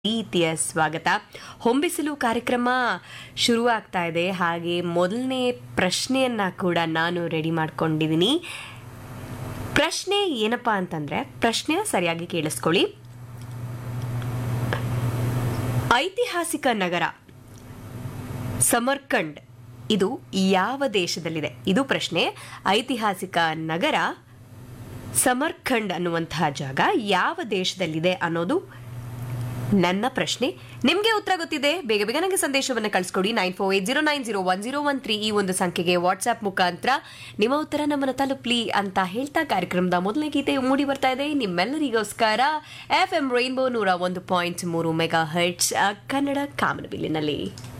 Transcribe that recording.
ಪ್ರೀತಿಯ ಸ್ವಾಗತ ಹೊಂಬಿಸಿಲು ಕಾರ್ಯಕ್ರಮ ಶುರುವಾಗ್ತಾ ಇದೆ ಹಾಗೆ ಮೊದಲನೇ ಪ್ರಶ್ನೆಯನ್ನ ಕೂಡ ನಾನು ರೆಡಿ ಮಾಡ್ಕೊಂಡಿದ್ದೀನಿ ಪ್ರಶ್ನೆ ಏನಪ್ಪಾ ಅಂತಂದ್ರೆ ಪ್ರಶ್ನೆನ ಸರಿಯಾಗಿ ಕೇಳಿಸ್ಕೊಳ್ಳಿ ಐತಿಹಾಸಿಕ ನಗರ ಸಮರ್ಕಂಡ್ ಇದು ಯಾವ ದೇಶದಲ್ಲಿದೆ ಇದು ಪ್ರಶ್ನೆ ಐತಿಹಾಸಿಕ ನಗರ ಸಮರ್ಖಂಡ್ ಅನ್ನುವಂತಹ ಜಾಗ ಯಾವ ದೇಶದಲ್ಲಿದೆ ಅನ್ನೋದು ನನ್ನ ಪ್ರಶ್ನೆ ನಿಮಗೆ ಉತ್ತರ ಗೊತ್ತಿದೆ ಬೇಗ ಬೇಗ ನನಗೆ ಸಂದೇಶವನ್ನು ಕಳಿಸ್ಕೊಡಿ nine four eight zero nine zero one zero one three ಈ ಒಂದು ಸಂಖ್ಯೆಗೆ ವಾಟ್ಸ್ಆಪ್ ಮುಖಾಂತರ ನಿಮ್ಮ ಉತ್ತರ ನಮ್ಮನ್ನು ತಲುಪಲಿ ಅಂತ ಹೇಳ್ತಾ ಕಾರ್ಯಕ್ರಮದ ಮೊದಲನೇ ಗೀತೆ ಮೂಡಿ ಬರ್ತಾ ಇದೆ ನಿಮ್ಮೆಲ್ಲರಿಗೋಸ್ಕರ ಎಫ್ ಎಂ ರೈನ್ಬೋ ನೂರ ಒಂದು ಪಾಯಿಂಟ್ ಮೂರು ಮೆಗಾ ಹರ್ಟ್ಸ್ ಕನ್ನಡ ಕಾಮನಬಿಲ್ಲಿನಲ್ಲಿ